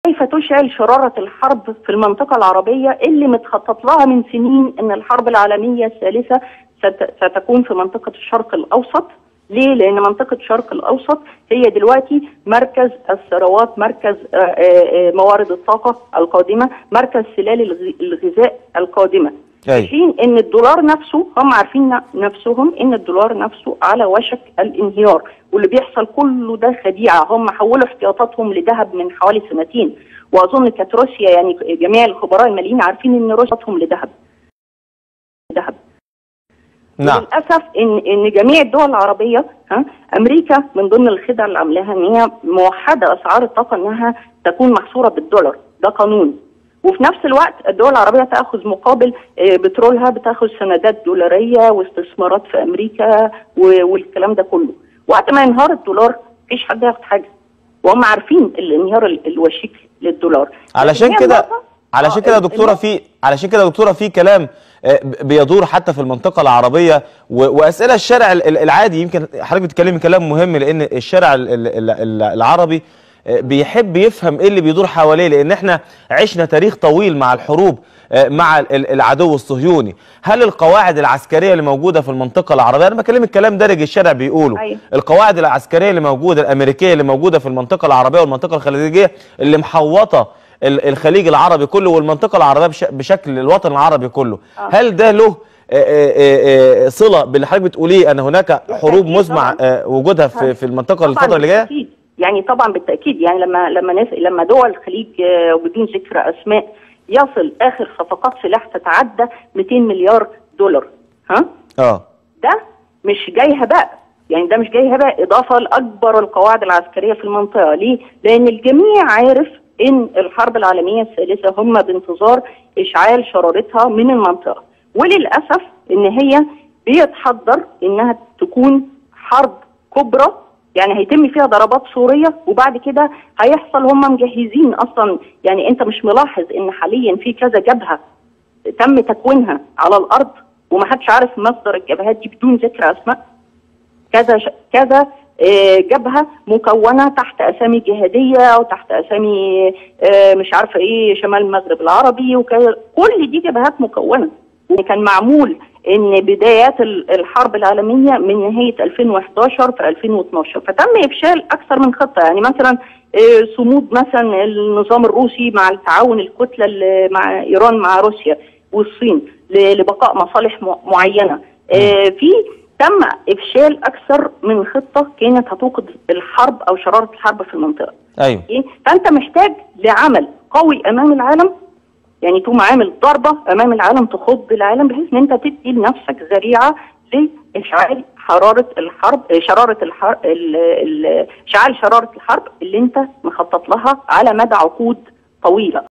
كيف تشعل شرارة الحرب في المنطقة العربية اللي متخطط لها من سنين ان الحرب العالمية الثالثة ست- ستكون في منطقة الشرق الأوسط ليه؟ لأن منطقة الشرق الأوسط هي دلوقتي مركز الثروات، مركز آه، آه، آه، موارد الطاقة القادمة، مركز سلال الغ- الغذاء القادمة. في أي. حين ان الدولار نفسه هم عارفين ن- نفسهم ان الدولار نفسه على وشك الانهيار واللي بيحصل كله ده خديعه هم حولوا احتياطاتهم لذهب من حوالي سنتين واظن كانت روسيا يعني جميع الخبراء الماليين عارفين ان روسيا احتياطاتهم لذهب ذهب نعم للاسف ان ان جميع الدول العربيه ها امريكا من ضمن الخدع اللي عاملاها ان هي موحده اسعار الطاقه انها تكون محصوره بالدولار ده قانون وفي نفس الوقت الدول العربيه تاخذ مقابل آه، بترولها بتاخذ سندات دولاريه واستثمارات في امريكا و- والكلام ده كله وقت ما ينهار الدولار مفيش حد ياخد حاجه وهم عارفين الانهيار ال- الوشيك للدولار علشان لكن هي كده النقطة- علشان آه، كده يا ال- دكتوره في علشان كده يا دكتوره في كلام آه، ب- بيدور حتى في المنطقه العربيه و- واسئله الشارع ال- ال- العادي يمكن حضرتك بتتكلمي كلام مهم لان الشارع ال- ال- ال- ال- العربي آه، بيحب يفهم ايه اللي بيدور حواليه لان احنا عشنا تاريخ طويل مع الحروب آه، مع ال- ال- العدو الصهيوني هل القواعد العسكريه اللي موجوده في المنطقه العربيه انا بكلم الكلام دارج الشارع بيقوله أيوة. القواعد العسكريه اللي موجوده الامريكيه اللي موجوده في المنطقه العربيه والمنطقه الخليجيه اللي محوطه ال- الخليج العربي كله والمنطقه العربيه بش- بشكل الوطن العربي كله آه. هل ده له آه، آه، آه، صله باللي حضرتك بتقوليه ان هناك حروب بالتأكيد مزمع طبعاً. آه، وجودها في في المنطقه طبعاً الفتره اللي جايه بالتأكيد. يعني طبعا بالتاكيد يعني لما لما ناس لما دول الخليج آه، وبدون ذكر اسماء يصل اخر صفقات سلاح تتعدى 200 مليار دولار ها اه ده مش جاي هباء يعني ده مش جاي هباء اضافه لاكبر القواعد العسكريه في المنطقه ليه؟ لان الجميع عارف ان الحرب العالميه الثالثه هم بانتظار اشعال شرارتها من المنطقه وللاسف ان هي بيتحضر انها تكون حرب كبرى يعني هيتم فيها ضربات صوريه وبعد كده هيحصل هم مجهزين اصلا يعني انت مش ملاحظ ان حاليا في كذا جبهه تم تكوينها على الارض ومحدش عارف مصدر الجبهات دي بدون ذكر اسماء كذا ش... كذا آه، جبهه مكونه تحت اسامي جهاديه او تحت اسامي آه، مش عارفه ايه شمال المغرب العربي وكذا كل دي جبهات مكونه كان معمول ان بدايات ال- الحرب العالميه من نهايه 2011 في 2012 فتم افشال اكثر من خطه يعني مثلا آه، صمود مثلا النظام الروسي مع التعاون الكتله اللي مع ايران مع روسيا والصين ل- لبقاء مصالح م- معينه آه، في تم افشال اكثر من خطه كانت هتوقد الحرب او شراره الحرب في المنطقه ايوه إيه؟ فانت محتاج لعمل قوي امام العالم يعني تقوم عامل ضربه امام العالم تخض العالم بحيث ان انت تدي لنفسك ذريعه لاشعال حراره الحرب آه، شراره الحرب اشعال شراره الحرب اللي انت مخطط لها على مدى عقود طويله